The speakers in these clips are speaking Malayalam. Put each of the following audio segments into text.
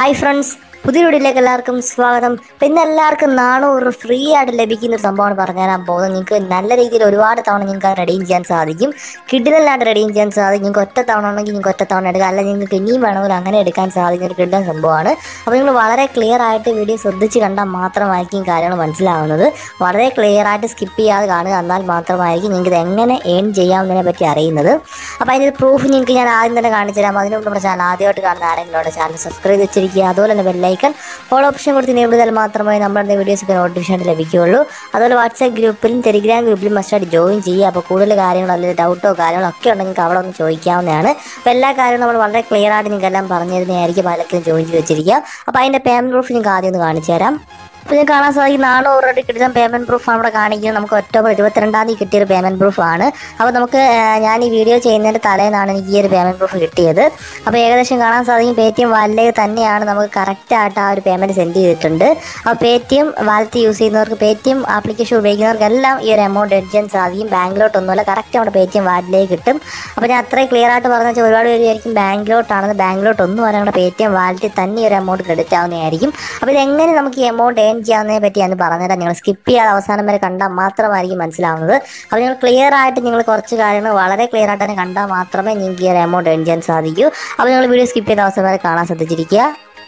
ഹായ് ഫ്രണ്ട്സ് പുതിയ വീഡിയോയിലേക്ക് എല്ലാവർക്കും സ്വാഗതം അപ്പം ഇന്ന് എല്ലാവർക്കും നാണൂറ് ഫ്രീ ആയിട്ട് ലഭിക്കുന്ന ഒരു സംഭവമാണ് പറഞ്ഞുതരാൻ പോകുന്നത് നിങ്ങൾക്ക് നല്ല രീതിയിൽ ഒരുപാട് തവണ നിങ്ങൾക്ക് അത് റെഡീം ചെയ്യാൻ സാധിക്കും കിഡിലല്ലാണ്ട് റെഡീം ചെയ്യാൻ സാധിക്കും നിങ്ങൾക്ക് ഒറ്റ തവണ ഉണ്ടെങ്കിൽ നിങ്ങൾക്ക് ഒറ്റ തവണ എടുക്കാം അല്ലെങ്കിൽ നിങ്ങൾക്ക് ഇനിയും വേണമെങ്കിൽ അങ്ങനെ എടുക്കാൻ സാധിക്കുന്ന ഒരു കിഡിലൻ സംഭവമാണ് അപ്പോൾ നിങ്ങൾ വളരെ ക്ലിയർ ആയിട്ട് വീഡിയോ ശ്രദ്ധിച്ച് കണ്ടാൽ മാത്രമായിരിക്കും കാര്യങ്ങൾ മനസ്സിലാവുന്നത് വളരെ ക്ലിയർ ആയിട്ട് സ്കിപ്പ് ചെയ്യാതെ കാണുക എന്നാൽ മാത്രമായിരിക്കും നിങ്ങൾക്ക് ഇത് എങ്ങനെ ഏൺ ചെയ്യാവുന്നതിനെ പറ്റി അറിയുന്നത് അപ്പോൾ അതിൻ്റെ പ്രൂഫ് നിങ്ങൾക്ക് ഞാൻ ആദ്യം തന്നെ കാണിച്ചു തരാം അതിന് മുമ്പ് നമ്മുടെ ചാനൽ ആദ്യമായിട്ട് കാണുന്ന ആരെങ്കിലും ചാനൽ സബ്സ്ക്രൈബ് വെച്ചിരിക്കുക അതുപോലെ തന്നെ ബെല്ലൈക്കൺ ഓൾ ഓപ്ഷൻ കൊടുത്ത് enable ചെയ്താൽ മാത്രമേ നമ്മുടെ വീഡിയോസൊക്കെ നോട്ടിഫിക്കേഷൻ ലഭിക്കുകയുള്ളൂ അതുപോലെ വാട്സാപ്പ് ഗ്രൂപ്പിലും ടെലിഗ്രാം ഗ്രൂപ്പിലും മസ്റ്റായിട്ട് ജോയിൻ ചെയ്യുക അപ്പോൾ കൂടുതൽ കാര്യങ്ങളോ അല്ലെങ്കിൽ ഡൗട്ടോ കാര്യങ്ങളോ ഒക്കെ ഉണ്ടെങ്കിൽ നിങ്ങൾക്ക് അവിടെ ഒന്ന് ചോദിക്കാവുന്നതാണ് അപ്പോൾ എല്ലാ കാര്യങ്ങളും നമ്മൾ വളരെ ക്ലിയർ ആയിട്ട് നിങ്ങൾക്ക് എല്ലാം പറഞ്ഞു തരുന്നതായിരിക്കും പലർക്കും ജോയിൻ ചെയ്ത് വെച്ചിരിക്കുക അപ്പോൾ അതിൻ്റെ പേയ്മെൻറ്റ് പ്രൂഫ് നിങ്ങൾക്ക് ആദ്യം ഒന്ന് കാണിച്ചു തരാം അപ്പോൾ ഞാൻ കാണാൻ സാധിക്കും നാനൂറ് രൂപ കിട്ടുന്ന പേയ്മെൻറ്റ് പ്രൂഫാണ് ഇവിടെ കാണിക്കുന്നത് നമുക്ക് ഒക്ടോബർ ഇരുപത്തിരണ്ടാം തീയതി കിട്ടിയൊരു പേയ്മെൻറ്റ് പ്രൂഫാണ് അപ്പോൾ നമുക്ക് ആ, ഞാൻ ഈ വീഡിയോ ചെയ്യുന്നതിൻ്റെ തലേന്നാണ് എനിക്ക് ഈ ഒരു പേയ്മെൻറ്റ് പ്രൂഫ് കിട്ടിയത് അപ്പോൾ ഏകദേശം കാണാൻ സാധിക്കും പേ ടി എം വാലിലേക്ക് തന്നെയാണ് നമുക്ക് കറക്റ്റായിട്ട് ആ ഒരു പേയ്മെൻറ്റ് സെൻഡ് ചെയ്തിട്ടുണ്ട് അപ്പോൾ Paytm wallet use ചെയ്യുന്നവർക്ക് പേ ടി എം ആപ്ലിക്കേഷൻ ഉപയോഗിക്കുന്നവർക്കെല്ലാം ഈ ഒരു എമൗണ്ട് എഡ് ചെയ്യാൻ സാധിക്കും ബാങ്കിലോട്ടൊന്നുമല്ല കറക്റ്റ് നമ്മുടെ പേ ടി എം വാലിലേക്ക് കിട്ടും അപ്പോൾ ഞാൻ അത്രയും ക്ലിയർ ആയിട്ട് പറഞ്ഞു വെച്ചാൽ ഒരുപാട് പേര് വിചാരിക്കും ബാങ്കിലോട്ടാണെന്ന് ബാങ്കിലോട്ടൊന്നും വരെ നമ്മുടെ പേ ടി എം വാലറ്റിൽ തന്നെ ഈ ഒരു എമൗണ്ട് ക്രെഡിറ്റ് ആവുന്നതായിരിക്കും അപ്പോൾ ഇതെങ്ങനെ നമുക്ക് ഈ എമൗണ്ട് ഏൺ ചെയ്യാവുന്നതിനെ പറ്റി ഞാൻ പറഞ്ഞുതരാം നിങ്ങൾ സ്കിപ്പ് ചെയ്യാതെ അവസാനം വരെ കണ്ടാൽ മാത്രമായിരിക്കും മനസ്സിലാവുന്നത് അപ്പോൾ നിങ്ങൾ ക്ലിയർ ആയിട്ട് നിങ്ങൾ കുറച്ച് കാര്യങ്ങൾ വളരെ ക്ലിയർ ആയിട്ട് തന്നെ കണ്ടാൽ മാത്രമേ നിങ്ങൾക്ക് ഈ ഒരു എമൗണ്ട് ഏൺ ചെയ്യാൻ സാധിക്കൂ അപ്പോൾ നിങ്ങൾ വീഡിയോ സ്കിപ്പ് ചെയ്ത അവസാനം വരെ കാണാൻ ശ്രദ്ധിച്ചിരിക്കുക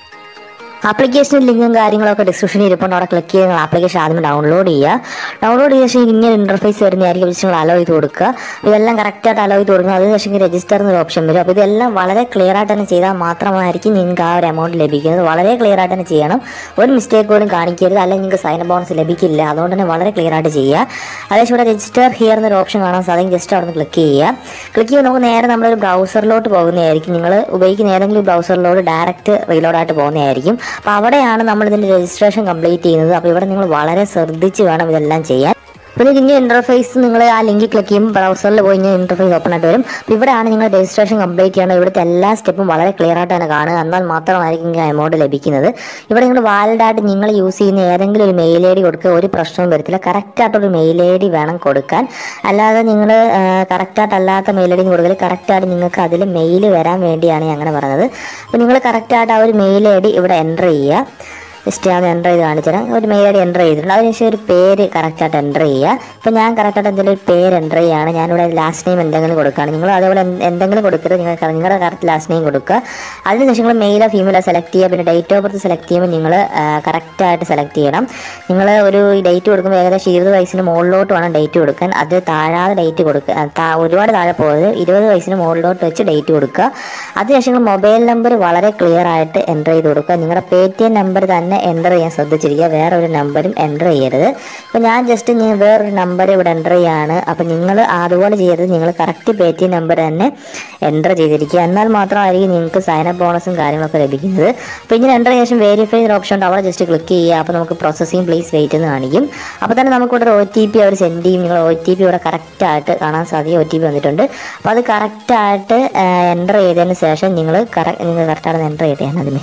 ആപ്ലിക്കേഷൻ ലിങ്കും കാര്യങ്ങളൊക്കെ ഡിസ്ക്രിപ്ഷനിൽ ഇരിപ്പുണ്ട് അവിടെ ക്ലിക്ക് ചെയ്ത് നിങ്ങൾ ആപ്ലിക്കേഷൻ ആദ്യം ഡൗൺലോഡ് ചെയ്യുക ഡൗൺലോഡ് ചെയ്ത ശേഷം ഇങ്ങനെ ഇൻ്റർഫേസ് വരുന്നതായിരിക്കും ജസ്റ്റ് നിങ്ങൾ അലോ ചെയ്ത് കൊടുക്കുക ഇതെല്ലാം കറക്റ്റായിട്ട് അലോ ചെയ്ത് കൊടുക്കുക അതിനുശേഷം രജിസ്റ്റർ എന്നൊരു ഓപ്ഷൻ വരും അപ്പോൾ ഇതെല്ലാം വളരെ ക്ലിയർ ആയിട്ട് തന്നെ ചെയ്താൽ മാത്രമായിരിക്കും നിങ്ങൾക്ക് ആ ഒരു എമൗണ്ട് ലഭിക്കുന്നത് വളരെ ക്ലിയർ ആയിട്ട് തന്നെ ചെയ്യണം ഒരു മിസ്റ്റേക്ക് പോലും കാണിക്കരുത് അല്ലെങ്കിൽ നിങ്ങൾക്ക് സൈൻ ബോണസ് ലഭിക്കില്ല അതുകൊണ്ട് തന്നെ വളരെ ക്ലിയർ ആയിട്ട് ചെയ്യുക അതേപോലെ ഇവിടെ രജിസ്റ്റർ ഹിയർ എന്നൊരു ഓപ്ഷൻ കാണാൻ സാധിക്കും ജസ്റ്റ് അവിടെ നിന്ന് ക്ലിക്ക് ചെയ്യുക ക്ലിക്ക് ചെയ്യുമ്പോൾ നമുക്ക് നേരെ നമ്മളൊരു ബ്രൗസറിലോട്ട് പോകുന്നതായിരിക്കും നിങ്ങൾ ഉപയോഗിക്കുന്ന ഏതെങ്കിലും ബ്രൗസറിലോട്ട് ഡയറക്റ്റ് റീലോഡായിട്ട് പോകുന്നതായിരിക്കും അപ്പോൾ അവിടെയാണ് നമ്മൾ ഇതിൻ്റെ രജിസ്ട്രേഷൻ കംപ്ലീറ്റ് ചെയ്യുന്നത് അപ്പോൾ ഇവിടെ നിങ്ങൾ വളരെ ശ്രദ്ധിച്ച് വേണം ഇതെല്ലാം ചെയ്യാൻ അപ്പോൾ നിങ്ങൾക്ക് ഇങ്ങനെ ഇൻ്റർഫേസ് നിങ്ങൾ ആ ലിങ്കിൽ ക്ലിക്ക് ചെയ്യുമ്പോൾ ബ്രൗസറിൽ പോയി ഇങ്ങനെ ഇൻ്റർഫേസ് ഓപ്പൺ ആയിട്ട് വരും അപ്പോൾ ഇവിടെയാണ് നിങ്ങൾ രജിസ്ട്രേഷൻ കംപ്ലീറ്റ് ചെയ്യണം ഇവിടുത്തെ എല്ലാ സ്റ്റെപ്പും വളരെ ക്ലിയർ ആയിട്ട് തന്നെ കാണുക എന്നാൽ മാത്രമായിരിക്കും നിങ്ങൾക്ക് എമൗണ്ട് ലഭിക്കുന്നത് ഇവിടെ നിങ്ങൾ വാലിഡായിട്ട് നിങ്ങൾ യൂസ് ചെയ്യുന്ന ഏതെങ്കിലും ഒരു മെയിൽ ഐ ഡി കൊടുക്കുക ഒരു പ്രശ്നവും വരത്തില്ല കറക്റ്റായിട്ടൊരു മെയിൽ ഐ ഡി വേണം കൊടുക്കാൻ അല്ലാതെ നിങ്ങൾ കറക്റ്റായിട്ടല്ലാത്ത മെയിൽ ഐ ഡി കൊടുക്കൽ കറക്റ്റായിട്ട് നിങ്ങൾക്ക് അതിൽ മെയിൽ വരാൻ വേണ്ടിയാണ് ഞാൻ അങ്ങനെ പറഞ്ഞത് അപ്പോൾ നിങ്ങൾ കറക്റ്റായിട്ട് ആ ഒരു മെയിൽ ഐ ഡി ഇവിടെ എൻ്റർ ചെയ്യുക ജസ്റ്റ് ഞാൻ എൻ്റർ ചെയ്ത് കാണിച്ചു തരാം ഒരു മെയിൽ ഐ ഡി എൻ്റർ ചെയ്തിട്ടുണ്ട് അതിനുശേഷം ഒരു പേര് കറക്റ്റായിട്ട് എൻ്റർ ചെയ്യുക ഇപ്പോൾ ഞാൻ കറക്റ്റായിട്ട് എന്തെങ്കിലും ഒരു പേര് എൻ്റർ ചെയ്യുകയാണ് ഞാനിവിടെ ലാസ്റ്റ് നെയിം എന്തെങ്കിലും കൊടുക്കുകയാണ് നിങ്ങൾ അതേപോലെ എന്ത് എന്തെങ്കിലും കൊടുക്കരുത് നിങ്ങൾ ക- നിങ്ങളുടെ കറക്റ്റ് ലാസ്റ്റ് നെയിം കൊടുക്കുക അതിനുശേഷം നിങ്ങൾ മെയിലോ ഫീമെയിലോ സെലക്ട് ചെയ്യുക പിന്നെ ഡേറ്റ് ഓഫ് ബർത്ത് സെലക്ട് ചെയ്യുമ്പോൾ നിങ്ങൾ കറക്റ്റായിട്ട് സെലക്ട് ചെയ്യണം നിങ്ങൾ ഒരു ഡേറ്റ് കൊടുക്കുമ്പോൾ ഏകദേശം ഇരുപത് വയസ്സിന് മുകളിലോട്ട് വേണം ഡേറ്റ് കൊടുക്കാൻ അത് താഴാതെ ഡേറ്റ് കൊടുക്കുക താ- ഒരുപാട് താഴെ പോകരുത് ഇരുപത് വയസ്സിന് മുകളിലോട്ട് വെച്ച് ഡേറ്റ് കൊടുക്കുക അതിനുശേഷം നിങ്ങൾ മൊബൈൽ നമ്പർ വളരെ ക്ലിയർ ആയിട്ട് എൻ്റർ ചെയ്ത് കൊടുക്കുക നിങ്ങളുടെ പേ ടി എം നമ്പർ തന്നെ എൻ്റർ ചെയ്യാൻ ശ്രദ്ധിച്ചിരിക്കുക വേറെ ഒരു നമ്പറും എൻ്റർ ചെയ്യരുത് അപ്പോൾ ഞാൻ ജസ്റ്റ് ഞാൻ വേറൊരു നമ്പർ ഇവിടെ എൻ്റർ ചെയ്യാണ് അപ്പോൾ നിങ്ങൾ അതുപോലെ ചെയ്യരുത് നിങ്ങൾ correct Paytm number തന്നെ എൻ്റർ ചെയ്തിരിക്കുക എന്നാൽ മാത്രമായിരിക്കും നിങ്ങൾക്ക് സൈൻ അപ്പ് ബോണസും കാര്യങ്ങളൊക്കെ ലഭിക്കുന്നത് അപ്പോൾ ഇങ്ങനെ എൻ്റർ ശേഷം വെരിഫൈ എന്ന ഓപ്ഷൻ ഉണ്ട് അവിടെ ജസ്റ്റ് ക്ലിക്ക് ചെയ്യുക അപ്പോൾ നമുക്ക് പ്രോസസ്സിംഗ് പ്ലീസ് വെയിറ്റ് എന്ന് കാണിക്കും അപ്പോൾ തന്നെ നമുക്ക് ഇവിടെ ഒ ടി പി അവർ സെൻഡ് ചെയ്യും നിങ്ങൾ ഒ ടി പി ഇവിടെ കറക്റ്റായിട്ട് കാണാൻ സാധിക്കും ഒ ടി പി വന്നിട്ടുണ്ട് അപ്പോൾ അത് കറക്റ്റായിട്ട് എൻ്റർ ചെയ്തതിന് ശേഷം നിങ്ങൾ കറക്റ്റ് നിങ്ങൾ കറക്റ്റായിട്ട് എൻ്റർ ചെയ്തതാണ് അതിന്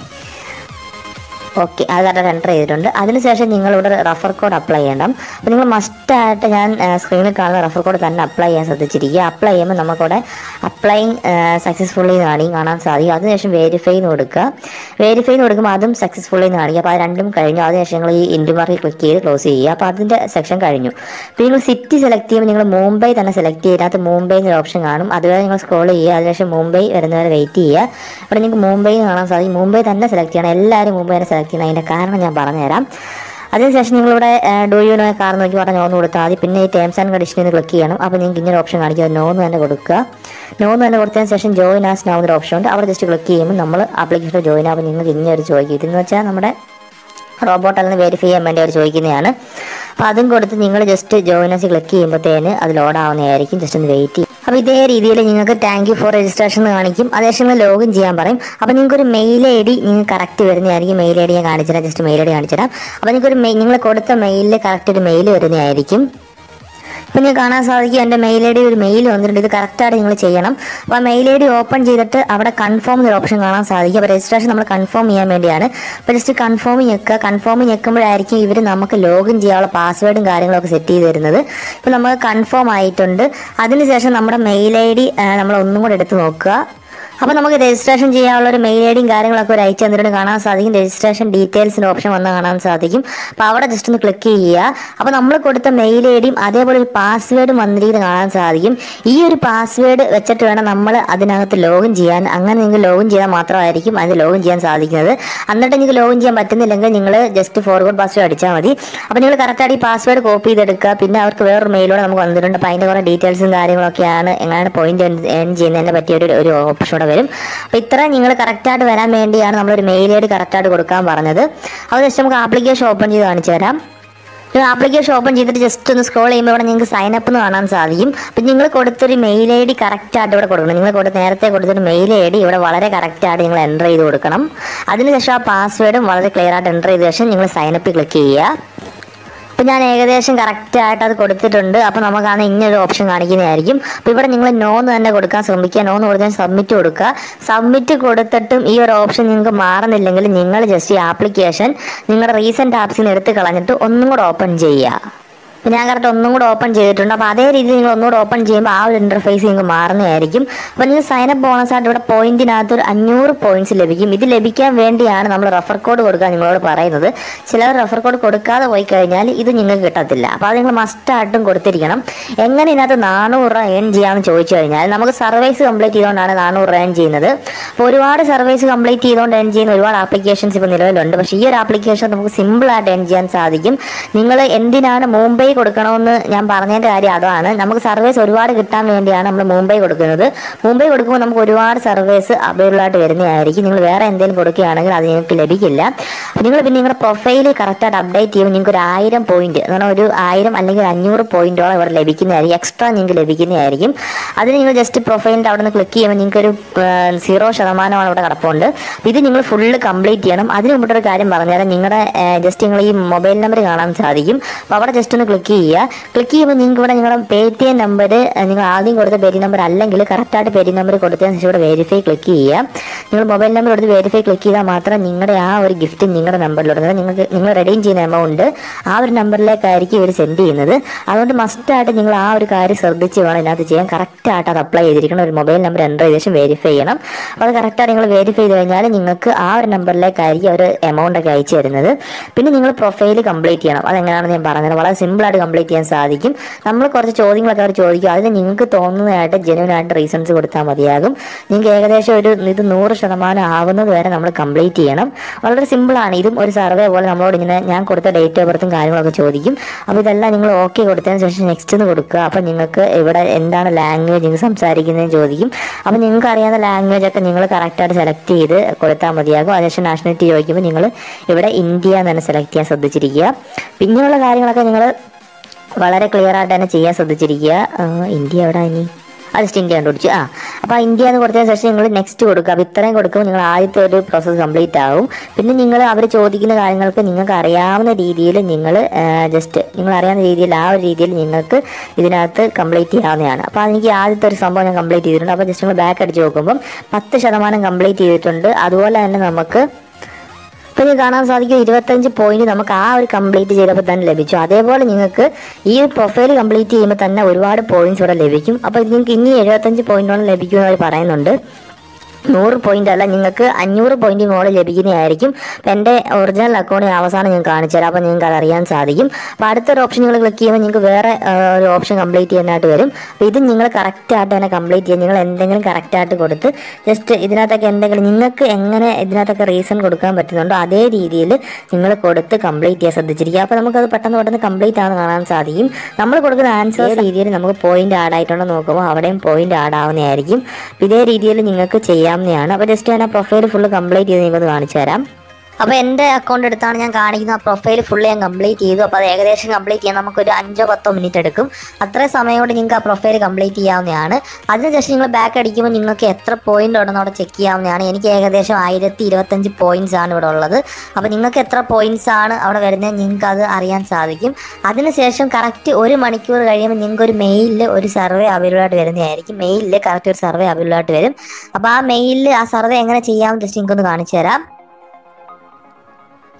ഓക്കെ അത് കറക്റ്റ് എൻ്റർ ചെയ്തിട്ടുണ്ട് അതിനുശേഷം നിങ്ങളിവിടെ റഫർ കോഡ് അപ്ലൈ ചെയ്യണം അപ്പോൾ നിങ്ങൾ മസ്റ്റായിട്ട് ഞാൻ സ്ക്രീനിൽ കാണുന്ന റഫർ കോഡ് തന്നെ അപ്ലൈ ചെയ്യാൻ ശ്രദ്ധിച്ചിരിക്കുക അപ്ലൈ ചെയ്യുമ്പോൾ നമുക്കിവിടെ അപ്ലൈങ് സക്സസ്ഫുള്ളി കാണിക്കും കാണാൻ സാധിക്കും അതിനുശേഷം വെരിഫൈ എന്ന് കൊടുക്കുക വെരിഫൈ എന്ന് കൊടുക്കുമ്പോൾ അതും സക്സസ്ഫുള്ളി എന്ന് കാണിക്കുക അപ്പോൾ അത് രണ്ടും കഴിഞ്ഞു അതിനുശേഷം നിങ്ങൾ ഈ ഇൻഡു മാർക്കിൽ ക്ലിക്ക് ചെയ്ത് ക്ലോസ് ചെയ്യുക അപ്പോൾ അതിൻ്റെ സെക്ഷൻ കഴിഞ്ഞു അപ്പോൾ നിങ്ങൾ സിറ്റി സെലക്ട് ചെയ്യുമ്പോൾ നിങ്ങൾ മുംബൈ തന്നെ സെലക്ട് ചെയ്യുക അതിനകത്ത് മുംബൈ എന്നൊരു ഓപ്ഷൻ കാണും അതുവരെ നിങ്ങൾ സ്ക്രോൾ ചെയ്യുക അതിനുശേഷം മുംബൈ വരുന്നവരെ വെയിറ്റ് ചെയ്യുക അവിടെ നിങ്ങൾക്ക് മുംബൈ എന്ന് കാണാൻ സാധിക്കും മുംബൈ തന്നെ സെലക്ട് ചെയ്യണം എല്ലാവരും മുംബൈ തന്നെ സെലക്ട് ചെയ്യണം അതിൻ്റെ കാരണം ഞാൻ പറഞ്ഞുതരാം അതിനുശേഷം നിങ്ങളിവിടെ ഡു യു നോ കാർ നോക്കി പറഞ്ഞ് നോന്ന് കൊടുത്താൽ മതി പിന്നെ ഈ ടേംസ് ആൻഡ് കണ്ടീഷനിൽ ക്ലിക്ക് ചെയ്യണം അപ്പോൾ നിങ്ങൾക്ക് ഇങ്ങനെ ഓപ്ഷൻ കാണിക്കുക നോന്ന് തന്നെ കൊടുക്കുക നോന്ന് തന്നെ കൊടുത്തതിന് ശേഷം ജോയിൻ ആസ് നോ എന്നൊരു ഓപ്ഷൻ ഉണ്ട് അവിടെ ജസ്റ്റ് ക്ലിക്ക് ചെയ്യുമ്പോൾ നമ്മൾ ആപ്ലിക്കേഷനിൽ ജോയിൻ ആകുമ്പോൾ നിങ്ങൾക്ക് ഇങ്ങനെ ഒരു ചോദിക്കും ഇതെന്ന് വെച്ചാൽ നമ്മുടെ റോബോട്ട് അല്ലെങ്കിൽ വെരിഫൈ ചെയ്യാൻ വേണ്ടി അവർ ചോദിക്കുന്നതാണ് അപ്പോൾ അതും കൊടുത്ത് നിങ്ങൾ ജസ്റ്റ് ജോയിനസ് ക്ലിക്ക് ചെയ്യുമ്പോഴത്തേന് അത് ലോഡ് ആവുന്നതായിരിക്കും ജസ്റ്റ് ഒന്ന് വെയിറ്റ് ചെയ്യും അപ്പോൾ ഇതേ രീതിയിൽ നിങ്ങൾക്ക് താങ്ക് യു ഫോർ രജിസ്ട്രേഷൻ എന്ന് കാണിക്കും അതേശം നിങ്ങൾ ലോഗിൻ ചെയ്യാൻ പറയും അപ്പോൾ നിങ്ങൾക്ക് ഒരു മെയിൽ ഐ ഡി നിങ്ങൾക്ക് കറക്റ്റ് വരുന്നതായിരിക്കും മെയിൽ ഐ ഡി ഞാൻ കാണിച്ചുതരാം ജസ്റ്റ് മെയിൽ ഐ ഡി കാണിച്ചുതരാം അപ്പോൾ നിങ്ങൾക്ക് ഒരു നിങ്ങൾ കൊടുത്ത മെയിലിൽ കറക്റ്റ് ഒരു മെയിൽ വരുന്നതായിരിക്കും ഇപ്പം നിങ്ങൾക്ക് കാണാൻ സാധിക്കും എൻ്റെ മെയിൽ ഐ ഡി ഒരു മെയിൽ വന്നിട്ടുണ്ട് ഇത് കറക്റ്റായിട്ട് നിങ്ങൾ ചെയ്യണം അപ്പോൾ ആ മെയിൽ ഐ ഡി ഓപ്പൺ ചെയ്തിട്ട് അവിടെ കൺഫേം എന്നൊരു ഓപ്ഷൻ കാണാൻ സാധിക്കും അപ്പോൾ രജിസ്ട്രേഷൻ നമ്മൾ കൺഫേം ചെയ്യാൻ വേണ്ടിയാണ് അപ്പോൾ ജസ്റ്റ് കൺഫേം ഞെക്കുക കൺഫേം ഞെക്കുമ്പോഴായിരിക്കും ഇവർ നമുക്ക് ലോഗിൻ ചെയ്യാനുള്ള പാസ്വേഡും കാര്യങ്ങളൊക്കെ സെറ്റ് ചെയ്ത് തരുന്നത് ഇപ്പോൾ നമുക്ക് കൺഫേം ആയിട്ടുണ്ട് അതിനുശേഷം നമ്മുടെ മെയിൽ ഐ ഡി നമ്മൾ ഒന്നും കൂടെ എടുത്ത് നോക്കുക അപ്പോൾ നമുക്ക് രജിസ്ട്രേഷൻ ചെയ്യാനുള്ള ഒരു മെയിൽ ഐ ഡിയും കാര്യങ്ങളൊക്കെ ഒരു അയച്ചു തന്നിട്ട് കാണാൻ സാധിക്കും രജിസ്ട്രേഷൻ ഡീറ്റെയിൽസിൻ്റെ ഓപ്ഷൻ വന്ന് കാണാൻ സാധിക്കും അപ്പോൾ അവിടെ ജസ്റ്റ് ഒന്ന് ക്ലിക്ക് ചെയ്യുക അപ്പോൾ നമ്മൾ കൊടുത്ത മെയിൽ ഐ ഡിയും അതേപോലെ ഒരു പാസ്വേഡും വന്നിരിക്കുന്നത് കാണാൻ സാധിക്കും ഈ ഒരു പാസ്വേഡ് വെച്ചിട്ട് വേണം നമ്മൾ അതിനകത്ത് ലോഗിൻ ചെയ്യാൻ അങ്ങനെ നിങ്ങൾക്ക് ലോഗിൻ ചെയ്താൽ മാത്രമായിരിക്കും അത് ലോഗിൻ ചെയ്യാൻ സാധിക്കുന്നത് എന്നിട്ട് നിങ്ങൾക്ക് ലോഗിൻ ചെയ്യാൻ പറ്റുന്നില്ലെങ്കിൽ നിങ്ങൾ ജസ്റ്റ് ഫോർവേഡ് പാസ്വേഡ് അടിച്ചാൽ മതി അപ്പോൾ നിങ്ങൾ കറക്റ്റായിട്ട് ഈ പാസ്വേഡ് കോപ്പി ചെയ്തെടുക്കുക പിന്നെ അവർക്ക് വേറൊരു മെയിലൂടെ നമുക്ക് വന്നിട്ടുണ്ട് അപ്പോൾ അതിൻ്റെ കുറേ ഡീറ്റെയിൽസും കാര്യങ്ങളൊക്കെയാണ് എങ്ങനെയാണ് പോയിന്റ് ഏൺ ചെയ്യുന്നതിനെ പറ്റിയ ഒരു ഒരു ഓപ്ഷൻ കൂടെ വരും അപ്പോൾ ഇത്രയും നിങ്ങൾ കറക്റ്റായിട്ട് വരാൻ വേണ്ടിയാണ് നമ്മളൊരു മെയിൽ ഐ ഡി കറക്റ്റായിട്ട് കൊടുക്കാൻ പറഞ്ഞത് അത് ജസ്റ്റ് നമുക്ക് ആപ്ലിക്കേഷൻ ഓപ്പൺ ചെയ്ത് കാണിച്ചു തരാം ഒരു ആപ്ലിക്കേഷൻ ഓപ്പൺ ചെയ്തിട്ട് ജസ്റ്റ് ഒന്ന് സ്ക്രോൾ ചെയ്യുമ്പോൾ ഇവിടെ നിങ്ങൾക്ക് സൈൻ അപ്പ് എന്ന് കാണാൻ സാധിക്കും അപ്പം നിങ്ങൾ കൊടുത്തൊരു മെയിൽ ഐ ഡി കറക്റ്റായിട്ട് ഇവിടെ കൊടുക്കണം നിങ്ങൾ കൊടുത്ത നേരത്തെ കൊടുത്തൊരു മെയിൽ ഐ ഡി ഇവിടെ വളരെ കറക്റ്റായിട്ട് നിങ്ങൾ എൻ്റർ ചെയ്ത് കൊടുക്കണം അതിനുശേഷം ആ പാസ്വേഡും വളരെ ക്ലിയർ ആയിട്ട് എൻ്റർ ചെയ്ത ശേഷം നിങ്ങൾ സൈൻ അപ്പ് ക്ലിക്ക് ചെയ്യുക അപ്പം ഞാൻ ഏകദേശം കറക്റ്റ് ആയിട്ട് അത് കൊടുത്തിട്ടുണ്ട് അപ്പോൾ നമുക്കാണ് ഇങ്ങനൊരു ഓപ്ഷൻ കാണിക്കുന്നതായിരിക്കും അപ്പോൾ ഇവിടെ നിങ്ങൾ നോന്ന് തന്നെ കൊടുക്കാൻ ശ്രമിക്കുക നോന്ന് കൊടുക്കാൻ സബ്മിറ്റ് കൊടുക്കുക സബ്മിറ്റ് കൊടുത്തിട്ടും ഈ ഒരു ഓപ്ഷൻ നിങ്ങൾക്ക് മാറുന്നില്ലെങ്കിൽ നിങ്ങൾ ജസ്റ്റ് ഈ ആപ്ലിക്കേഷൻ നിങ്ങളുടെ റീസെൻറ്റ് ആപ്സിൽ നിന്ന് എടുത്ത് കളഞ്ഞിട്ട് ഒന്നും കൂടെ ഓപ്പൺ ചെയ്യുക അപ്പോൾ ഞാൻ കറക്റ്റ് ഒന്നും കൂടെ ഓപ്പൺ ചെയ്തിട്ടുണ്ട് അപ്പോൾ അതേ രീതിയിൽ നിങ്ങൾ ഒന്നുകൂടെ ഓപ്പൺ ചെയ്യുമ്പോൾ ആ ഒരു ഇൻ്റർഫേസ് നിങ്ങൾക്ക് മാറുന്നതായിരിക്കും അപ്പോൾ നിങ്ങൾ സൈനപ്പ് ബോണസ് ആയിട്ട് ഇവിടെ പോയിന്റിനകത്ത് ഒരു അഞ്ഞൂറ് പോയിന്റ്സ് ലഭിക്കും ഇത് ലഭിക്കാൻ വേണ്ടിയാണ് നമ്മൾ റെഫർ കോഡ് കൊടുക്കാൻ നിങ്ങളോട് പറയുന്നത് ചിലർ റെഫർ കോഡ് കൊടുക്കാതെ പോയി കഴിഞ്ഞാൽ ഇത് നിങ്ങൾക്ക് കിട്ടത്തില്ല അപ്പോൾ അത് നിങ്ങൾ മസ്റ്റായിട്ടും കൊടുത്തിരിക്കണം എങ്ങനെ ഇതിനകത്ത് നാനൂറ് രൂപ ഏൺ ചെയ്യാമെന്ന് ചോദിച്ചു കഴിഞ്ഞാൽ നമുക്ക് സർവീസ് കംപ്ലീറ്റ് ചെയ്തുകൊണ്ടാണ് നാനൂറ് രൂപ ഏൺ ചെയ്യുന്നത് അപ്പോൾ ഒരുപാട് സർവീസ് കംപ്ലീറ്റ് ചെയ്തുകൊണ്ട് ഏൺ ചെയ്യുന്ന ഒരുപാട് ആപ്ലിക്കേഷൻസ് ഇപ്പോൾ നിലവിലുണ്ട് പക്ഷേ ഈ ഒരു ആപ്ലിക്കേഷൻ നമുക്ക് സിമ്പിളായിട്ട് ഏൺ ചെയ്യാൻ സാധിക്കും നിങ്ങൾ എന്തിനാണ് മുംബൈ കൊടുക്കണമെന്ന് ഞാൻ പറഞ്ഞതിൻ്റെ കാര്യം അതാണ് നമുക്ക് സർവീസ് ഒരുപാട് കിട്ടാൻ വേണ്ടിയാണ് നമ്മൾ മുംബൈ കൊടുക്കുന്നത് മുംബൈ കൊടുക്കുമ്പോൾ നമുക്ക് ഒരുപാട് സർവീസ് അവൈലബിൾ ആയിട്ട് വരുന്നതായിരിക്കും നിങ്ങൾ വേറെ എന്തെങ്കിലും കൊടുക്കുകയാണെങ്കിൽ അത് നിങ്ങൾക്ക് ലഭിക്കില്ല നിങ്ങൾ പിന്നെ നിങ്ങളുടെ പ്രൊഫൈൽ കറക്റ്റായിട്ട് അപ്ഡേറ്റ് ചെയ്യുമ്പോൾ നിങ്ങൾക്ക് ഒരു ആയിരം പോയിന്റ് എന്ന് പറഞ്ഞാൽ ഒരു ആയിരം അല്ലെങ്കിൽ ഒരു അഞ്ഞൂറ് പോയിന്റോളം ഇവിടെ ലഭിക്കുന്നതായിരിക്കും എക്സ്ട്രാ നിങ്ങൾക്ക് ലഭിക്കുന്നതായിരിക്കും അതിന് നിങ്ങൾ ജസ്റ്റ് പ്രൊഫൈലിൻ്റെ അവിടെ നിന്ന് ക്ലിക്ക് ചെയ്യുമ്പോൾ നിങ്ങൾക്ക് ഒരു സീറോ ശതമാനമാണ് ഇവിടെ കിടപ്പുണ്ട് ഇത് നിങ്ങൾ ഫുള്ള് കംപ്ലീറ്റ് ചെയ്യണം അതിന് മുമ്പൊരു കാര്യം പറഞ്ഞുതരാം നിങ്ങളുടെ ജസ്റ്റ് നിങ്ങൾ ഈ മൊബൈൽ നമ്പർ കാണാൻ സാധിക്കും അപ്പോൾ അവിടെ ജസ്റ്റ് ഒന്ന് ക്ലിക്ക് ചെയ്യുക ക്ലിക്ക് ചെയ്യുമ്പോൾ നിങ്ങൾക്ക് ഇവിടെ നിങ്ങളുടെ പേ ടി എം നമ്പർ നിങ്ങൾ ആദ്യം കൊടുത്ത പേരി നമ്പർ അല്ലെങ്കിൽ കറക്റ്റായിട്ട് പേരി നമ്പർ കൊടുത്തതിന് ശേഷം ഇവിടെ വെരിഫൈ ക്ലിക്ക് ചെയ്യുക നിങ്ങൾ മൊബൈൽ നമ്പർ കൊടുത്ത് വെരിഫൈ ക്ലിക്ക് ചെയ്താൽ മാത്രം നിങ്ങളുടെ ആ ഒരു ഗിഫ്റ്റ് നിങ്ങളുടെ നമ്പറിലോട്ട് അതായത് നിങ്ങൾക്ക് നിങ്ങൾ റെഡീം ചെയ്യുന്ന എമൗണ്ട് ആ ഒരു നമ്പറിലേക്കായിരിക്കും ഇവർ സെൻഡ് ചെയ്യുന്നത് അതുകൊണ്ട് മസ്റ്റായിട്ട് നിങ്ങൾ ആ ഒരു കാര്യം ശ്രദ്ധിച്ച് വേണം ഇതിനകത്ത് ചെയ്യാൻ കറക്റ്റായിട്ട് അത് അപ്ലൈ ചെയ്തിരിക്കണം ഒരു മൊബൈൽ നമ്പർ എൻ്റർ ചെയ്ത ശേഷം വെരിഫൈ ചെയ്യണം അപ്പോൾ അത് കറക്റ്റായിട്ട് നിങ്ങൾ വെരിഫൈ ചെയ്ത് കഴിഞ്ഞാൽ നിങ്ങൾക്ക് ആ ഒരു നമ്പറിലേക്കായിരിക്കും അവർ എമൗണ്ട് ഒക്കെ അയച്ചു തരുന്നത് പിന്നെ നിങ്ങൾ പ്രൊഫൈൽ കംപ്ലീറ്റ് ചെയ്യണം അതെങ്ങനെയാണെന്ന് ഞാൻ പറഞ്ഞത് വളരെ സിമ്പിളായിട്ട് കംപ്ലീറ്റ് ചെയ്യാൻ സാധിക്കും നമ്മൾ കുറച്ച് ചോദ്യങ്ങളൊക്കെ അവർ ചോദിക്കും അതിന് നിങ്ങൾക്ക് തോന്നുന്നതായിട്ട് ജെന്യൂൻ ആയിട്ട് റീസൺസ് കൊടുത്താൽ മതിയാകും നിങ്ങൾക്ക് ഏകദേശം ഒരു ഇത് നൂറ് ശതമാനം ആവുന്നത് വരെ നമ്മൾ കംപ്ലീറ്റ് ചെയ്യണം വളരെ സിമ്പിളാണ് ഇതും ഒരു സർവേ പോലെ നമ്മളോട് ഇങ്ങനെ ഞാൻ കൊടുത്ത ഡേറ്റ് ഓഫ് ബർത്തും കാര്യങ്ങളൊക്കെ ചോദിക്കും അപ്പോൾ ഇതെല്ലാം നിങ്ങൾ ഓക്കെ കൊടുത്തതിന് ശേഷം നെക്സ്റ്റ് എന്ന് കൊടുക്കുക അപ്പോൾ നിങ്ങൾക്ക് ഇവിടെ എന്താണ് ലാംഗ്വേജ് നിങ്ങൾ സംസാരിക്കുന്നതെന്ന് ചോദിക്കും അപ്പോൾ നിങ്ങൾക്ക് അറിയാവുന്ന ലാംഗ്വേജ് ഒക്കെ നിങ്ങൾ കറക്റ്റായിട്ട് സെലക്ട് ചെയ്ത് കൊടുത്താൽ മതിയാകും അതിനുശേഷം നാഷണാലിറ്റി ചോദിക്കുമ്പോൾ നിങ്ങൾ ഇവിടെ ഇന്ത്യ എന്ന് തന്നെ സെലക്ട് ചെയ്യാൻ ശ്രദ്ധിച്ചിരിക്കുക പിന്നെയുള്ള കാര്യങ്ങളൊക്കെ നിങ്ങൾ വളരെ ക്ലിയർ ആയിട്ട് തന്നെ ചെയ്യാൻ ശ്രദ്ധിച്ചിരിക്കുക ആ, ഇന്ത്യ എവിടെ ഇനി അത് ജസ്റ്റ് ഇന്ത്യ കണ്ടുപിടിച്ചു ആ അപ്പോൾ ആ ഇന്ത്യ എന്ന് കൊടുത്തതിന് ശേഷം നിങ്ങൾ നെക്സ്റ്റ് കൊടുക്കുക അപ്പോൾ ഇത്രയും കൊടുക്കുമ്പോൾ നിങ്ങൾ ആദ്യത്തെ ഒരു പ്രോസസ്സ് കംപ്ലീറ്റ് ആവും പിന്നെ നിങ്ങൾ അവർ ചോദിക്കുന്ന കാര്യങ്ങൾക്ക് നിങ്ങൾക്ക് അറിയാവുന്ന രീതിയിൽ നിങ്ങൾ ജസ്റ്റ് നിങ്ങൾ അറിയാവുന്ന രീതിയിൽ ആ ഒരു രീതിയിൽ നിങ്ങൾക്ക് ഇതിനകത്ത് കംപ്ലീറ്റ് ചെയ്യാവുന്നതാണ് അപ്പോൾ എനിക്ക് ആദ്യത്തെ ഒരു സംഭവം ഞാൻ കംപ്ലീറ്റ് ചെയ്തിട്ടുണ്ട് അപ്പോൾ ജസ്റ്റ് നിങ്ങൾ ബാക്ക് അടിച്ച് നോക്കുമ്പം പത്ത് ശതമാനം കംപ്ലീറ്റ് ചെയ്തിട്ടുണ്ട് അതുപോലെ തന്നെ നമുക്ക് ഇപ്പം നിങ്ങൾക്ക് കാണാൻ സാധിക്കും ഇരുപത്തഞ്ച് പോയിന്റ് നമുക്ക് ആ ഒരു കംപ്ലീറ്റ് ചെയ്തപ്പോൾ തന്നെ ലഭിച്ചു അതേപോലെ നിങ്ങൾക്ക് ഈ ഒരു പ്രൊഫൈൽ കംപ്ലീറ്റ് ചെയ്യുമ്പോൾ തന്നെ ഒരുപാട് പോയിന്റ്സ് ഇവിടെ ലഭിക്കും അപ്പോൾ നിങ്ങൾക്ക് ഇനി എഴുപത്തഞ്ച് പോയിന്റോളം ലഭിക്കുമെന്ന് അവർ പറയുന്നുണ്ട് നൂറ് പോയിന്റ് അല്ല നിങ്ങൾക്ക് അഞ്ഞൂറ് പോയിന്റ് മുകളിൽ ലഭിക്കുന്നതായിരിക്കും അപ്പം എൻ്റെ ഒറിജിനൽ അക്കൗണ്ട് അവസാനം ഞാൻ കാണിച്ചു തരാം അപ്പോൾ നിങ്ങൾക്ക് അത് അറിയാൻ സാധിക്കും അപ്പോൾ അടുത്തൊരു ഓപ്ഷൻ നിങ്ങൾ ക്ലിക്ക് ചെയ്യുമ്പോൾ നിങ്ങൾക്ക് വേറെ ആ, ഒരു ഓപ്ഷൻ കംപ്ലീറ്റ് ചെയ്യാനായിട്ട് വരും അപ്പോൾ ഇത് നിങ്ങൾ കറക്റ്റായിട്ട് തന്നെ കംപ്ലീറ്റ് ചെയ്യാൻ നിങ്ങൾ എന്തെങ്കിലും കറക്റ്റായിട്ട് കൊടുത്ത് ജസ്റ്റ് ഇതിനകത്തൊക്കെ എന്തെങ്കിലും നിങ്ങൾക്ക് എങ്ങനെ ഇതിനകത്തൊക്കെ റീസൺ കൊടുക്കാൻ പറ്റുന്നുണ്ടോ അതേ രീതിയിൽ നിങ്ങൾ കൊടുത്ത് കംപ്ലീറ്റ് ചെയ്യാൻ ശ്രദ്ധിച്ചിരിക്കുക അപ്പോൾ നമുക്കത് പെട്ടെന്ന് പെട്ടെന്ന് കംപ്ലീറ്റ് ആണെന്ന് കാണാൻ സാധിക്കും നമ്മൾ കൊടുക്കുന്ന ആൻസർ രീതിയിൽ നമുക്ക് പോയിന്റ് ആഡ് ആയിട്ടുണ്ടോ നോക്കുമ്പോൾ അവിടെയും പോയിന്റ് ആഡ് ആവുന്നതായിരിക്കും അപ്പോൾ ഇതേ രീതിയിൽ നിങ്ങൾക്ക് ചെയ്യാവുന്നതാണ് അപ്പോൾ ജസ്റ്റ് ഞാൻ ആ പ്രൊഫൈൽ ഫുള്ള് കംപ്ലീറ്റ് ചെയ്ത് നിങ്ങൾക്കൊന്ന് കാണിച്ചു തരാം അപ്പോൾ എൻ്റെ അക്കൗണ്ട് എടുത്താണ് ഞാൻ കാണിക്കുന്ന ആ പ്രൊഫൈൽ ഫുള്ള് ഞാൻ കംപ്ലീറ്റ് ചെയ്തു അപ്പോൾ അത് ഏകദേശം കംപ്ലീറ്റ് ചെയ്യാൻ നമുക്കൊരു അഞ്ചോ പത്തോ മിനിറ്റ് എടുക്കും അത്രയും സമയം കൊണ്ട് നിങ്ങൾക്ക് ആ പ്രൊഫൈൽ കംപ്ലീറ്റ് ചെയ്യാവുന്നതാണ് അതിനുശേഷം നിങ്ങൾ ബാക്ക് അടിക്കുമ്പോൾ നിങ്ങൾക്ക് എത്ര പോയിന്റ് ഉണ്ടെന്ന് അവിടെ ചെക്ക് ചെയ്യാവുന്നതാണ് എനിക്ക് ഏകദേശം ആയിരത്തി ഇരുപത്തഞ്ച് പോയിന്റ്സ് ആണ് ഇവിടെ ഉള്ളത് അപ്പോൾ നിങ്ങൾക്ക് എത്ര പോയിന്റ്സ് ആണ് അവിടെ വരുന്നത് നിങ്ങൾക്ക് അത് അറിയാൻ സാധിക്കും അതിനുശേഷം കറക്റ്റ് ഒരു മണിക്കൂർ കഴിയുമ്പോൾ നിങ്ങൾക്ക് ഒരു മെയിലിൽ ഒരു സർവേ അവൈലബിൾ ആയിട്ട് വരുന്നതായിരിക്കും മെയിലിൽ കറക്റ്റ് ഒരു സർവേ അവൈലബിൾ ആയിട്ട് വരും അപ്പോൾ ആ മെയിലിൽ ആ സർവേ എങ്ങനെ ചെയ്യാമെന്ന് ജസ്റ്റ് നിങ്ങൾക്കൊന്ന് കാണിച്ചു തരാം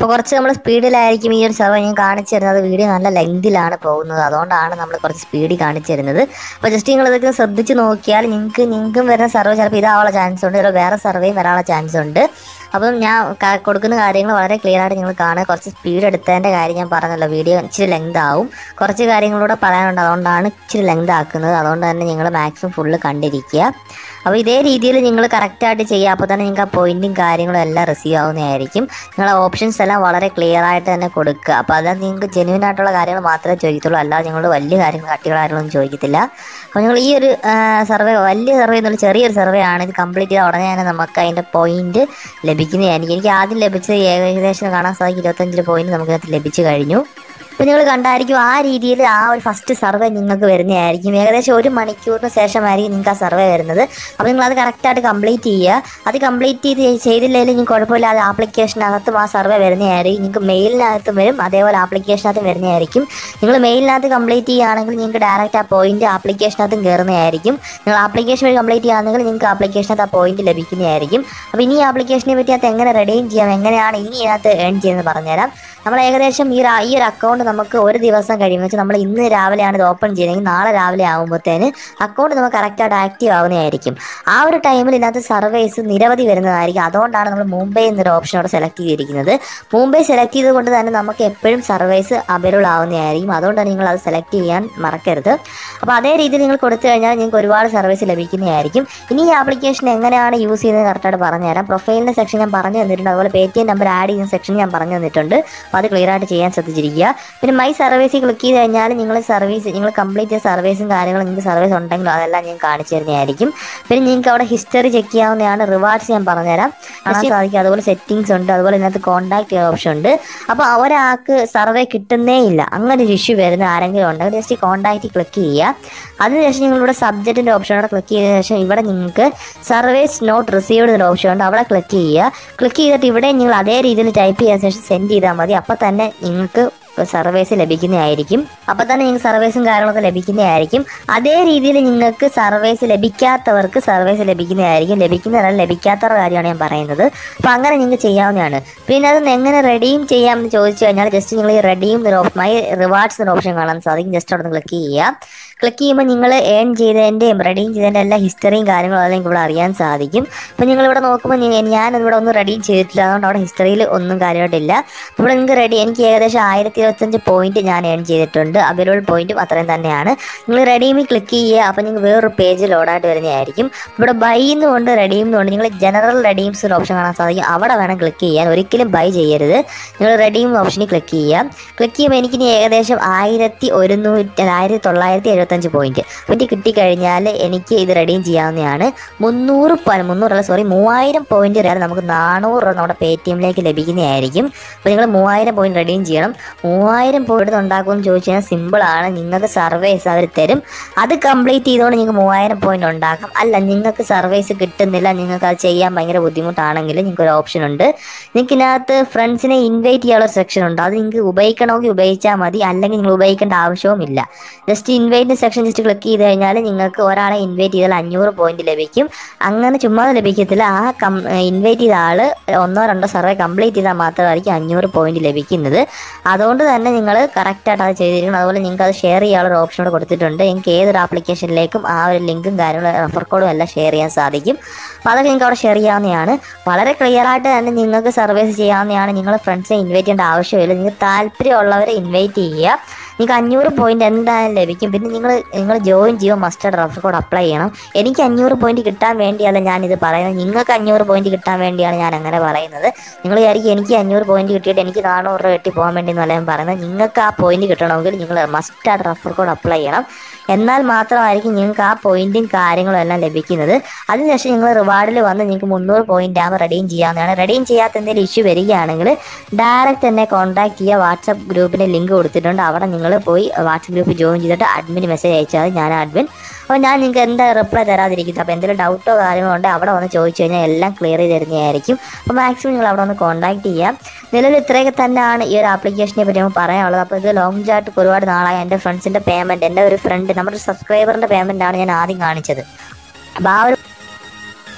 അപ്പോൾ കുറച്ച് നമ്മൾ സ്പീഡിലായിരിക്കും ഈ ഒരു സർവേ ഞാൻ കാണിച്ചു തരുന്നത് വീഡിയോ നല്ല ലെങ്തിലാണ് പോകുന്നത് അതുകൊണ്ടാണ് നമ്മൾ കുറച്ച് സ്പീഡിൽ കാണിച്ചു തരുന്നത് അപ്പോൾ ജസ്റ്റ് നിങ്ങൾ ഇതൊക്കെ ശ്രദ്ധിച്ച് നോക്കിയാൽ നിങ്ങൾക്ക് നിങ്ങൾക്കും വരുന്ന സർവേ ചിലപ്പോൾ ഇതാവാനുള്ള ചാൻസ് ഉണ്ട് ചിലപ്പോൾ വേറെ സർവേയും വരാനുള്ള ചാൻസ് ഉണ്ട് അപ്പം ഞാൻ ക- കൊടുക്കുന്ന കാര്യങ്ങൾ വളരെ ക്ലിയർ ആയിട്ട് നിങ്ങൾ കാണുക കുറച്ച് സ്പീഡ് എടുത്തതിൻ്റെ കാര്യം ഞാൻ പറഞ്ഞല്ലോ വീഡിയോ ഇച്ചിരി ലെങ്ത് ആവും കുറച്ച് കാര്യങ്ങളൂടെ പറയാനുണ്ട് അതുകൊണ്ടാണ് ഇച്ചിരി ലെങ്ത് ആക്കുന്നത് അതുകൊണ്ട് തന്നെ നിങ്ങൾ മാക്സിമം ഫുള്ള് കണ്ടിരിക്കുക അപ്പോൾ ഇതേ രീതിയിൽ നിങ്ങൾ കറക്റ്റായിട്ട് ചെയ്യുക അപ്പോൾ തന്നെ നിങ്ങൾക്ക് ആ പോയിന്റും കാര്യങ്ങളും എല്ലാം റിസീവ് ആവുന്നതായിരിക്കും നിങ്ങളെ ഓപ്ഷൻസ് എല്ലാം വളരെ ക്ലിയർ ആയിട്ട് തന്നെ കൊടുക്കുക അപ്പോൾ അത് നിങ്ങൾക്ക് ജെന്യൂൻ ആയിട്ടുള്ള കാര്യങ്ങൾ മാത്രമേ ചോദിക്കത്തുള്ളൂ അല്ലാതെ നിങ്ങൾ വലിയ കാര്യങ്ങൾ കട്ടിയുള്ള കാര്യങ്ങളൊന്നും ചോദിക്കത്തില്ല അപ്പോൾ നിങ്ങൾ ഈ ഒരു സർവേ വലിയ സർവേ എന്നുള്ള ചെറിയൊരു സർവേ ആണ് ഇത് കംപ്ലീറ്റ് ചെയ്ത ഉടനെ തന്നെ നമുക്ക് അതിൻ്റെ പോയിന്റ് ലഭിക്കുന്നതായിരിക്കും എനിക്ക് ആദ്യം ലഭിച്ചത് ഏകദേശം കാണാൻ സാധിക്കും ഇരുപത്തഞ്ചിൽ പോയിന്റ് നമുക്കതിനകത്ത് ലഭിച്ചു കഴിഞ്ഞു അപ്പോൾ നിങ്ങൾ കണ്ടായിരിക്കും ആ രീതിയിൽ ആ ഒരു ഫസ്റ്റ് സർവേ നിങ്ങൾക്ക് വരുന്നതായിരിക്കും ഏകദേശം ഒരു മണിക്കൂറിന് ശേഷമായിരിക്കും നിങ്ങൾക്ക് ആ സർവേ വരുന്നത് അപ്പോൾ നിങ്ങൾ അത് കറക്റ്റായിട്ട് കംപ്ലീറ്റ് ചെയ്യുക അത് കംപ്ലീറ്റ് ചെയ്ത് ചെയ്തില്ലെങ്കിലും നിങ്ങൾക്ക് കുഴപ്പമില്ലാതെ ആപ്ലിക്കേഷനകത്തും ആ സർവേ വരുന്നതായിരിക്കും നിങ്ങൾക്ക് മെയിലിനകത്തും വരും അതേപോലെ ആപ്ലിക്കേഷനകത്തും വരുന്നതായിരിക്കും നിങ്ങൾ മെയിലിനകത്ത് കംപ്ലീറ്റ് ചെയ്യുകയാണെങ്കിൽ നിങ്ങൾക്ക് ഡയറക്റ്റ് ആ പോയിന്റ് ആപ്ലിക്കേഷനകത്തും കയറുന്നതായിരിക്കും നിങ്ങൾ ആപ്ലിക്കേഷൻ വഴി കംപ്ലീറ്റ് ചെയ്യുകയാണെങ്കിൽ നിങ്ങൾക്ക് ആപ്ലിക്കേഷനകത്ത് ആ പോയിന്റ് ലഭിക്കുന്നതായിരിക്കും അപ്പോൾ ഇനി ഈ ആപ്ലിക്കേഷനെ പറ്റി അത് എങ്ങനെ റെഡീം ചെയ്യാം എങ്ങനെയാണ് ഇനി ഇതിനകത്ത് ഏൺ ചെയ്യുന്നത് പറഞ്ഞുതരാം നമ്മൾ ഏകദേശം ഈ ഒരു ഈ ഒരു അക്കൗണ്ട് നമുക്ക് ഒരു ദിവസം കഴിയുമെന്ന് വെച്ചാൽ നമ്മൾ ഇന്ന് രാവിലെയാണ് ഇത് ഓപ്പൺ ചെയ്യുന്നതെങ്കിൽ നാളെ രാവിലെ ആകുമ്പോഴത്തേന് അക്കൗണ്ട് നമുക്ക് കറക്റ്റായിട്ട് ആക്റ്റീവ് ആവുന്നതായിരിക്കും ആ ഒരു ടൈമിൽ ഇതിനകത്ത് സർവേസ് നിരവധി വരുന്നതായിരിക്കും അതുകൊണ്ടാണ് നമ്മൾ മുംബൈ എന്നൊരു ഓപ്ഷൻ അവിടെ സെലക്ട് ചെയ്തിരിക്കുന്നത് മുംബൈ സെലക്ട് ചെയ്തുകൊണ്ട് തന്നെ നമുക്ക് എപ്പോഴും സർവേസ് അവൈലബിൾ ആവുന്നതായിരിക്കും അതുകൊണ്ട് തന്നെ നിങ്ങൾ അത് സെലക്ട് ചെയ്യാൻ മറക്കരുത് അപ്പോൾ അതേ രീതിയിൽ നിങ്ങൾ കൊടുത്തു കഴിഞ്ഞാൽ നിങ്ങൾക്ക് ഒരുപാട് സർവീസ് ലഭിക്കുന്നതായിരിക്കും ഇനി ഈ ആപ്ലിക്കേഷൻ എങ്ങനെയാണ് യൂസ് ചെയ്യുന്നത് കറക്റ്റായിട്ട് പറഞ്ഞുതരാം പ്രൊഫൈലിൻ്റെ സെക്ഷൻ ഞാൻ പറഞ്ഞു തന്നിട്ടുണ്ട് അതുപോലെ Paytm number add ചെയ്യുന്ന സെക്ഷൻ ഞാൻ പറഞ്ഞു തന്നിട്ടുണ്ട് അപ്പോൾ അത് ക്ലിയർ ആയിട്ട് ചെയ്യാൻ ശ്രദ്ധിച്ചിരിക്കുക പിന്നെ മൈ സർവീസിൽ ക്ലിക്ക് ചെയ്ത് കഴിഞ്ഞാൽ നിങ്ങൾ സർവീസ് നിങ്ങൾ കംപ്ലീറ്റ് ചെയ്ത സർവീസും കാര്യങ്ങളും നിങ്ങൾക്ക് സർവീസ് ഉണ്ടെങ്കിലും അതെല്ലാം ഞാൻ കാണിച്ചു തരുന്നതായിരിക്കും പിന്നെ നിങ്ങൾക്ക് അവിടെ ഹിസ്റ്ററി ചെക്ക് ചെയ്യാവുന്നതാണ് റിവാർഡ്സ് ഞാൻ പറഞ്ഞുതരാം കാണാൻ സാധിക്കും അതുപോലെ സെറ്റിങ്സ് ഉണ്ട് അതുപോലെ ഇതിനകത്ത് കോൺടാക്ട് ചെയ്യാൻ ഓപ്ഷൻ ഉണ്ട് അപ്പോൾ ഒരാൾക്ക് സർവേ കിട്ടുന്നേ ഇല്ല അങ്ങനെ ഒരു ഇഷ്യൂ വരുന്ന ആരെങ്കിലും ഉണ്ടെങ്കിൽ ജസ്റ്റ് കോൺടാക്റ്റ് ക്ലിക്ക് ചെയ്യുക അതിനുശേഷം നിങ്ങളിവിടെ സബ്ജക്റ്റിൻ്റെ ഓപ്ഷൻ അവിടെ ക്ലിക്ക് ചെയ്തതിനു ശേഷം ഇവിടെ നിങ്ങൾക്ക് സർവേസ് നോട്ട് റിസീവ്ഡ് എന്നൊരു ഓപ്ഷൻ ഉണ്ട് അവിടെ ക്ലിക്ക് ചെയ്യുക ക്ലിക്ക് ചെയ്തിട്ട് ഇവിടെ നിങ്ങൾ അതേ രീതിയിൽ ടൈപ്പ് ചെയ്ത ശേഷം സെൻഡ് ചെയ്താൽ മതി അപ്പോൾ തന്നെ നിങ്ങൾക്ക് സർവേസ് ലഭിക്കുന്നതായിരിക്കും അപ്പോൾ തന്നെ നിങ്ങൾക്ക് സർവേസും കാര്യങ്ങളൊക്കെ ലഭിക്കുന്നതായിരിക്കും അതേ രീതിയിൽ നിങ്ങൾക്ക് സർവേസ് ലഭിക്കാത്തവർക്ക് സർവേസ് ലഭിക്കുന്നതായിരിക്കും ലഭിക്കുന്നതല്ല ലഭിക്കാത്തവരുടെ കാര്യമാണ് ഞാൻ പറയുന്നത് അപ്പോൾ അങ്ങനെ നിങ്ങൾക്ക് ചെയ്യാവുന്നതാണ് പിന്നെ അത് എങ്ങനെ റെഡീം ചെയ്യാമെന്ന് ചോദിച്ചു കഴിഞ്ഞാൽ ജസ്റ്റ് നിങ്ങൾ ഈ റെഡീം മൈ റിവാർഡ്സ് എന്ന ഓപ്ഷൻ കാണാൻ സാധിക്കും ജസ്റ്റ് അവിടെ നിന്ന് ക്ലിക്ക് ചെയ്യുക ക്ലിക്ക് ചെയ്യുമ്പോൾ നിങ്ങൾ ഏൺ ചെയ്തതിൻ്റെയും റെഡീം ചെയ്തതിൻ്റെ എല്ലാ ഹിസ്റ്ററിയും കാര്യങ്ങളും അതെല്ലാം നിങ്ങൾക്ക് ഇവിടെ അറിയാൻ സാധിക്കും അപ്പോൾ നിങ്ങൾ ഇവിടെ നോക്കുമ്പോൾ ഞാൻ ഞാനിവിടെ ഒന്നും റെഡീം ചെയ്തിട്ടില്ല അതുകൊണ്ട് അവിടെ ഹിസ്റ്ററിയിൽ ഒന്നും കാര്യമായിട്ടില്ല ഇവിടെ നിങ്ങൾക്ക് റെഡി എനിക്ക് ഏകദേശം ആയിരത്തി ഇരുപത്തഞ്ച് പോയിന്റ് ഞാൻ ഏൺ ചെയ്തിട്ടുണ്ട് അവൈലബിൾ പോയിന്റും അത്രയും തന്നെയാണ് നിങ്ങൾ റെഡീമിൽ ക്ലിക്ക് ചെയ്യുക അപ്പോൾ നിങ്ങൾക്ക് വേറൊരു പേജ് ലോഡായിട്ട് വരുന്നതായിരിക്കും ഇവിടെ ബൈ എന്നുകൊണ്ട് റെഡീം എന്നുകൊണ്ട് നിങ്ങൾ ജനറൽ റെഡീംസ് ഒരു ഓപ്ഷൻ കാണാൻ സാധിക്കും അവിടെ വേണം ക്ലിക്ക് ചെയ്യാൻ ഒരിക്കലും ബൈ ചെയ്യരുത് നിങ്ങൾ റെഡീം ഓപ്ഷനിൽ ക്ലിക്ക് ചെയ്യുക ക്ലിക്ക് ചെയ്യുമ്പോൾ എനിക്കിനി ഏകദേശം ആയിരത്തി ഒരുന്നൂറ്റി ആയിരത്തി തൊള്ളായിരത്തി എഴുപത്തഞ്ച് പോയിന്റ് അപ്പോൾ എനിക്ക് കിട്ടിക്കഴിഞ്ഞാൽ എനിക്ക് ഇത് റെഡീം ചെയ്യാവുന്നതാണ് മുന്നൂറ് പ- മുന്നൂറല്ല സോറി മൂവായിരം പോയിന്റ് വരെ നമുക്ക് നാനൂറ് രൂപ നമ്മുടെ പേ ടി എമ്മിലേക്ക് ലഭിക്കുന്നതായിരിക്കും അപ്പോൾ നിങ്ങൾ മൂവായിരം പോയിന്റ് റെഡീം ചെയ്യണം മൂവായിരം പോയിന്റ് ഉണ്ടാക്കുമെന്ന് ചോദിച്ചു കഴിഞ്ഞാൽ സിമ്പിളാണ് നിങ്ങൾക്ക് സർവേസ് അവർ തരും അത് കംപ്ലീറ്റ് ചെയ്തുകൊണ്ട് നിങ്ങൾക്ക് മൂവായിരം പോയിന്റ് ഉണ്ടാക്കാം അല്ല നിങ്ങൾക്ക് സർവേസ് കിട്ടുന്നില്ല നിങ്ങൾക്ക് അത് ചെയ്യാൻ ഭയങ്കര ബുദ്ധിമുട്ടാണെങ്കിൽ നിങ്ങൾക്ക് ഒരു ഓപ്ഷൻ ഉണ്ട് നിങ്ങൾക്ക് ഇതിനകത്ത് ഫ്രണ്ട്സിനെ ഇൻവൈറ്റ് ചെയ്യാനുള്ള ഒരു സെക്ഷൻ ഉണ്ട് അത് നിങ്ങൾക്ക് ഉപയോഗിക്കണമെങ്കിൽ ഉപയോഗിച്ചാൽ മതി അല്ലെങ്കിൽ നിങ്ങൾ ഉപയോഗിക്കേണ്ട ആവശ്യവുമില്ല just invite section just click ചെയ്ത് കഴിഞ്ഞാൽ നിങ്ങൾക്ക് ഒരാളെ ഇൻവൈറ്റ് ചെയ്താൽ അഞ്ഞൂറ് പോയിന്റ് ലഭിക്കും അങ്ങനെ ചുമ്മാ ലഭിക്കത്തില്ല ആ കം ഇൻവൈറ്റ് ചെയ്ത ആൾ ഒന്നോ രണ്ടോ സർവേ കംപ്ലീറ്റ് ചെയ്താൽ മാത്രമായിരിക്കും അഞ്ഞൂറ് പോയിന്റ് ലഭിക്കുന്നത് അതുകൊണ്ട് തന്നെ നിങ്ങൾ കറക്റ്റായിട്ട് അത് ചെയ്തിരിക്കണം അതുപോലെ നിങ്ങൾക്ക് അത് ഷെയർ ചെയ്യാനുള്ള ഒരു ഓപ്ഷൻ കൂടെ കൊടുത്തിട്ടുണ്ട് നിങ്ങൾക്ക് ഏതൊരു ആപ്ലിക്കേഷനിലേക്കും ആ ഒരു ലിങ്കും കാര്യങ്ങളും റെഫർ കോഡും എല്ലാം ഷെയർ ചെയ്യാൻ സാധിക്കും അപ്പോൾ അതൊക്കെ നിങ്ങൾക്ക് അവിടെ ഷെയർ ചെയ്യാവുന്നതാണ് വളരെ ക്ലിയർ ആയിട്ട് തന്നെ നിങ്ങൾക്ക് സർവീസ് ചെയ്യാവുന്നതാണ് നിങ്ങൾ ഫ്രണ്ട്സിനെ ഇൻവൈറ്റ് ചെയ്യേണ്ട ആവശ്യമില്ല നിങ്ങൾക്ക് താല്പര്യമുള്ളവരെ ഇൻവൈറ്റ് ചെയ്യുക നിങ്ങൾക്ക് അഞ്ഞൂറ് പോയിന്റ് എന്തായാലും ലഭിക്കും പിന്നെ നിങ്ങൾ നിങ്ങൾ ജോയിൻ ചെയ്യുക മസ്റ്റർഡ് റെഫർ കോഡ് അപ്ലൈ ചെയ്യണം എനിക്ക് അഞ്ഞൂറ് പോയിന്റ് കിട്ടാൻ വേണ്ടിയല്ല ഞാനിത് പറയുന്നത് നിങ്ങൾക്ക് അഞ്ഞൂറ് പോയിന്റ് കിട്ടാൻ വേണ്ടിയാണ് ഞാൻ അങ്ങനെ പറയുന്നത് നിങ്ങൾ വിചാരിക്കും എനിക്ക് അഞ്ഞൂറ് പോയിന്റ് കിട്ടിയിട്ട് എനിക്ക് നാനൂറ് രൂപ കിട്ടി പോകാൻ വേണ്ടി എന്നല്ല ഞാൻ പറയുന്നത് നിങ്ങൾക്ക് ആ പോയിന്റ് കിട്ടണമെങ്കിൽ നിങ്ങൾ മസ്റ്റായിട്ട് റെഫർ കോഡ് അപ്ലൈ ചെയ്യണം എന്നാൽ മാത്രമായിരിക്കും നിങ്ങൾക്ക് ആ പോയിന്റും കാര്യങ്ങളും എല്ലാം ലഭിക്കുന്നത് അതിനുശേഷം നിങ്ങൾ റിവാർഡിൽ വന്ന് നിങ്ങൾക്ക് മുന്നൂറ് പോയിന്റ് ആകുമ്പോൾ റെഡീം ചെയ്യാവുന്നതാണ് റെഡീം ചെയ്യാത്ത എന്തെങ്കിലും ഇഷ്യൂ വരികയാണെങ്കിൽ ഡയറക്റ്റ് എന്നെ കോൺടാക്ട് ചെയ്യുക വാട്സപ്പ് ഗ്രൂപ്പിൻ്റെ ലിങ്ക് കൊടുത്തിട്ടുണ്ട് അവിടെ നിങ്ങൾ പോയി വാട്സപ്പ് ഗ്രൂപ്പിൽ ജോയിൻ ചെയ്തിട്ട് അഡ്മിന് മെസ്സേജ് അയച്ചാൽ മതി. ഞാൻ അഡ്മിൻ അപ്പോൾ ഞാൻ നിങ്ങൾക്ക് എന്താ റിപ്ലൈ തരാതിരിക്കുന്നത് അപ്പോൾ എന്തെങ്കിലും ഡൗട്ടോ കാര്യങ്ങളോ ഉണ്ടെങ്കിൽ അവിടെ വന്ന് ചോദിച്ചു കഴിഞ്ഞാൽ എല്ലാം ക്ലിയർ ചെയ്ത് തരുന്നതായിരിക്കും അപ്പോൾ മാക്സിമം നിങ്ങൾ അവിടെ വന്ന് കോൺടാക്ട് ചെയ്യാം നിലവിൽ ഇത്രയൊക്കെ തന്നെയാണ് ഈ ഒരു ആപ്ലിക്കേഷനെ പറ്റി നമുക്ക് പറയാനുള്ളത് അപ്പോൾ ഇത് ലോങ് ചാറ്റ് ഒരുപാട് നാളായി എൻ്റെ ഫ്രണ്ട്സിൻ്റെ പേയ്മെൻറ്റ് എൻ്റെ ഒരു ഫ്രണ്ട് നമ്മുടെ സബ്സ്ക്രൈബറിൻ്റെ പേയ്മെൻ്റ് ആണ് ഞാൻ ആദ്യം കാണിച്ചത് അപ്പോൾ ആ ഒരു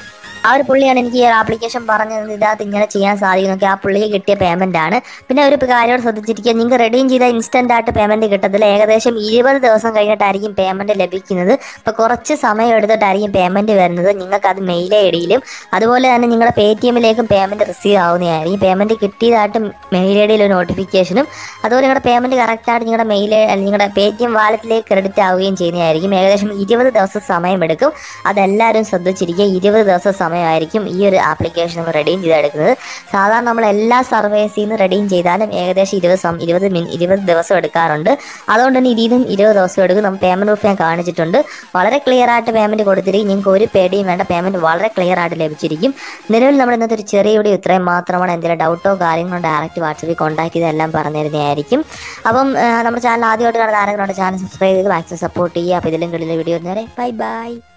ആ ഒരു പുള്ളിയാണ് എനിക്ക് ഈ ഒരു ആപ്ലിക്കേഷൻ പറഞ്ഞത് ഇതിനകത്ത് ഇങ്ങനെ ചെയ്യാൻ സാധിക്കുന്നൊക്കെ ആ പുള്ളിക്ക് കിട്ടിയ പേയ്മെന്റ് ആണ് പിന്നെ ഒരു കാര്യം ശ്രദ്ധിച്ചിരിക്കുക നിങ്ങൾക്ക് റെഡീം ചെയ്ത ഇൻസ്റ്റന്റ് ആയിട്ട് പേയ്മെന്റ് കിട്ടത്തില്ല ഏകദേശം ഇരുപത് ദിവസം കഴിഞ്ഞിട്ടായിരിക്കും പേയ്മെന്റ് ലഭിക്കുന്നത് അപ്പോൾ കുറച്ച് സമയം എടുത്തിട്ടായിരിക്കും പേയ്മെന്റ് വരുന്നത് നിങ്ങൾക്ക് അത് മെയിൽ ഐ ഡിയിലും അതുപോലെ തന്നെ നിങ്ങളുടെ പേ ടി എമ്മിലേക്കും പേയ്മെന്റ് റിസീവ് ആവുന്നതായിരിക്കും പേയ്മെന്റ് കിട്ടിയതായിട്ട് മെയിൽ ഐ ഡിയിൽ ഒരു നോട്ടിഫിക്കേഷനും അതുപോലെ നിങ്ങളുടെ പേയ്മെന്റ് കറക്റ്റായിട്ട് നിങ്ങളുടെ മെയിൽ നിങ്ങളുടെ പേ ടി എം വാലറ്റിലേക്ക് ക്രെഡിറ്റ് ആവുകയും ചെയ്യുന്നതായിരിക്കും ഏകദേശം ഇരുപത് ദിവസം സമയമെടുക്കും അതെല്ലാവരും ശ്രദ്ധിച്ചിരിക്കുക ഇരുപത് ദിവസം സമയമായിരിക്കും ഈ ഒരു ആപ്ലിക്കേഷൻ നമ്മൾ റെഡീം ചെയ്തെടുക്കുന്നത് സാധാരണ നമ്മൾ എല്ലാ സർവേസിൽ നിന്ന് റെഡീം ചെയ്താലും ഏകദേശം ഇരുപത് സം ഇരുപത് മിനി ഇരുപത് ദിവസം എടുക്കാറുണ്ട് അതുകൊണ്ട് തന്നെ ഇതിനും ഇരുപത് ദിവസം എടുക്കും നമ്മൾ പേയ്മെന്റ് പ്രൂഫ് ഞാൻ കാണിച്ചിട്ടുണ്ട് വളരെ ക്ലിയർ ആയിട്ട് പേയ്മെന്റ് കൊടുത്തിരിക്കും നിങ്ങൾക്ക് ഒരു പേടിയും വേണ്ട പേയ്മെന്റ് വളരെ ക്ലിയർ ആയിട്ട് ലഭിച്ചിരിക്കും നിലവിൽ നമ്മുടെ ഇന്നത്തെ ഒരു ചെറിയ വീഡിയോ ഇത്രയും മാത്രമാണ് എന്തെങ്കിലും ഡൗട്ടോ കാര്യങ്ങളോ ഡയറക്റ്റ് വാട്സപ്പിൽ കോൺടാക്ട് ചെയ്തെല്ലാം പറഞ്ഞു തരുന്നതായിരിക്കും അപ്പം ആ, നമ്മുടെ ചാനൽ ആദ്യമായിട്ട് കാണുന്ന ആരെങ്കിലും ചാനൽ സബ്സ്ക്രൈബ് ചെയ്ത് മാക്സിമം സപ്പോർട്ട് ചെയ്യുക അപ്പോൾ ഇതിലും കൂടുതൽ വീഡിയോ നേരെ ബൈ ബൈ